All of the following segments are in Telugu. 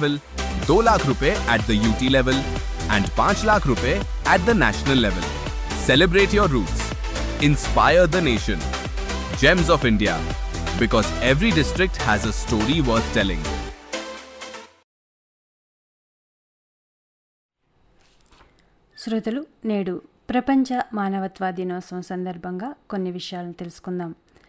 level, 2 lakh rupees at the UT level, and 5 lakh rupees at the national level. Celebrate your roots. Inspire the nation. Gems of India. Because every district has a story worth telling. శ్రోతలు నేడు ప్రపంచ మానవత్వ దినోత్సవం సందర్భంగా కొన్ని విషయాలను తెలుసుకుందాం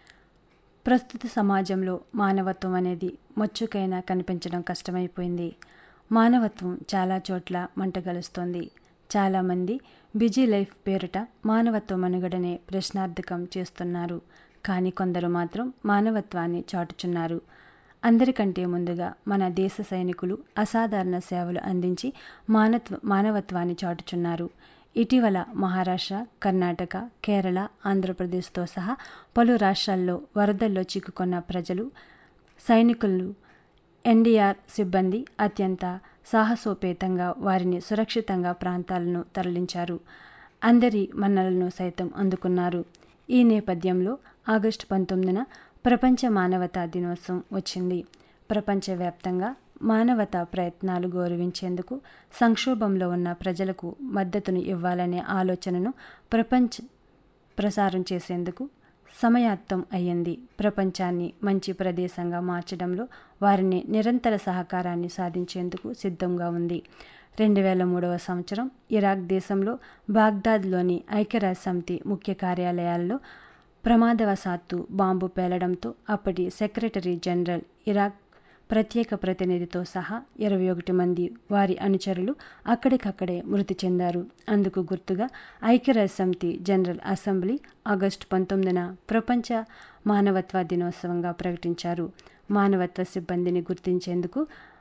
ప్రస్తుత సమాజంలో మానవత్వం అనేది మొచ్చుకైనా కనిపించడం కష్టమైపోయింది మానవత్వం చాలా చోట్ల మంటగలుస్తోంది చాలామంది బిజీ లైఫ్ పేరిట మానవత్వ మనుగడనే ప్రశ్నార్థకం చేస్తున్నారు కానీ కొందరు మాత్రం మానవత్వాన్ని చాటుచున్నారు అందరికంటే ముందుగా మన దేశ సైనికులు అసాధారణ సేవలు అందించి మానత్వ మానవత్వాన్ని చాటుచున్నారు ఇటీవల మహారాష్ట్ర కర్ణాటక కేరళ ఆంధ్రప్రదేశ్తో సహా పలు రాష్ట్రాల్లో వరదల్లో చిక్కుకున్న ప్రజలు సైనికులు ఎన్డీఆర్ సిబ్బంది అత్యంత సాహసోపేతంగా వారిని సురక్షితంగా ప్రాంతాలను తరలించారు అందరి మన్నలను సైతం అందుకున్నారు ఈ నేపథ్యంలో ఆగస్టు పంతొమ్మిదిన ప్రపంచ మానవతా దినోత్సవం వచ్చింది ప్రపంచవ్యాప్తంగా మానవతా ప్రయత్నాలు గౌరవించేందుకు సంక్షోభంలో ఉన్న ప్రజలకు మద్దతును ఇవ్వాలనే ఆలోచనను ప్రపంచ ప్రసారం చేసేందుకు సమయాత్తం అయ్యింది ప్రపంచాన్ని మంచి ప్రదేశంగా మార్చడంలో వారిని నిరంతర సహకారాన్ని సాధించేందుకు సిద్ధంగా ఉంది రెండు వేల మూడవ సంవత్సరం ఇరాక్ దేశంలో బాగ్దాద్లోని ఐక్యరాజ్య సమితి ముఖ్య కార్యాలయాల్లో ప్రమాదవశాత్తు బాంబు పేలడంతో అప్పటి సెక్రటరీ జనరల్ ఇరాక్ ప్రత్యేక ప్రతినిధితో సహా ఇరవై ఒకటి మంది వారి అనుచరులు అక్కడికక్కడే మృతి చెందారు అందుకు గుర్తుగా ఐక్యరాజ్య సమితి జనరల్ అసెంబ్లీ ఆగస్టు పంతొమ్మిదిన ప్రపంచ మానవత్వ దినోత్సవంగా ప్రకటించారు మానవత్వ సిబ్బందిని గుర్తించేందుకు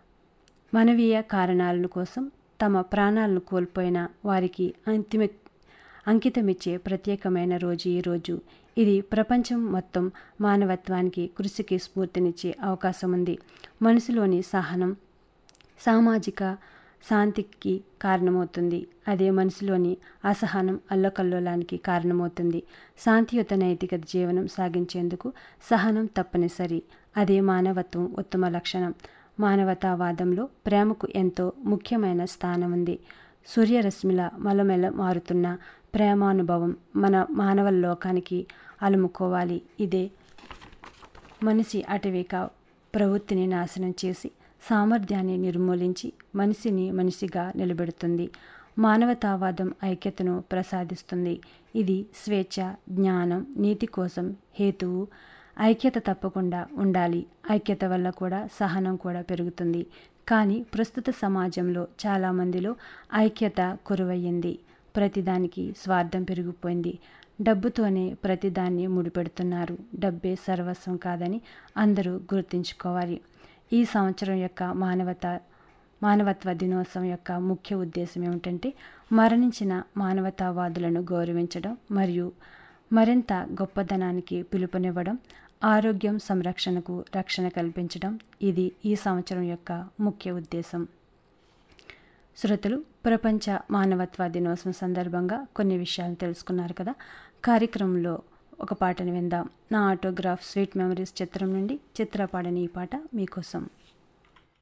మానవీయ కారణాల కోసం తమ ప్రాణాలను కోల్పోయిన వారికి అంతిమ అంకితమిచ్చే ప్రత్యేకమైన రోజు ఈ రోజు ఇది ప్రపంచం మొత్తం మానవత్వానికి కృషికి స్ఫూర్తినిచ్చే అవకాశం ఉంది మనసులోని సహనం సామాజిక శాంతికి కారణమవుతుంది అదే మనసులోని అసహనం అల్లకల్లోలానికి కారణమవుతుంది శాంతియుత నైతిక జీవనం సాగించేందుకు సహనం తప్పనిసరి అదే మానవత్వం ఉత్తమ లక్షణం మానవతావాదంలో ప్రేమకు ఎంతో ముఖ్యమైన స్థానం ఉంది సూర్యరశ్మిల మలమెల మారుతున్న ప్రేమానుభవం మన మానవ లోకానికి అలుముకోవాలి ఇదే మనిషి అటవిక ప్రవృత్తిని నాశనం చేసి సామర్థ్యాన్ని నిర్మూలించి మనిషిని మనిషిగా నిలబెడుతుంది మానవతావాదం ఐక్యతను ప్రసాదిస్తుంది ఇది స్వేచ్ఛ జ్ఞానం నీతి కోసం హేతువు ఐక్యత తప్పకుండా ఉండాలి ఐక్యత వల్ల కూడా సహనం కూడా పెరుగుతుంది కానీ ప్రస్తుత సమాజంలో చాలామందిలో ఐక్యత కురువయ్యింది ప్రతిదానికి స్వార్థం పెరిగిపోయింది డబ్బుతోనే ప్రతిదాన్ని ముడిపెడుతున్నారు డబ్బే సర్వస్వం కాదని అందరూ గుర్తుంచుకోవాలి ఈ సంవత్సరం యొక్క మానవత మానవత్వ దినోత్సవం యొక్క ముఖ్య ఉద్దేశం ఏమిటంటే మరణించిన మానవతావాదులను గౌరవించడం మరియు మరింత గొప్పదనానికి పిలుపునివ్వడం ఆరోగ్యం సంరక్షణకు రక్షణ కల్పించడం ఇది ఈ సంవత్సరం యొక్క ముఖ్య ఉద్దేశం శ్రోతలు ప్రపంచ మానవత్వ దినోత్సవం సందర్భంగా కొన్ని విషయాలు తెలుసుకున్నారు కదా కార్యక్రమంలో ఒక పాటను విందాం నా ఆటోగ్రాఫ్ స్వీట్ మెమరీస్ చిత్రం నుండి చిత్రపాడని ఈ పాట మీకోసం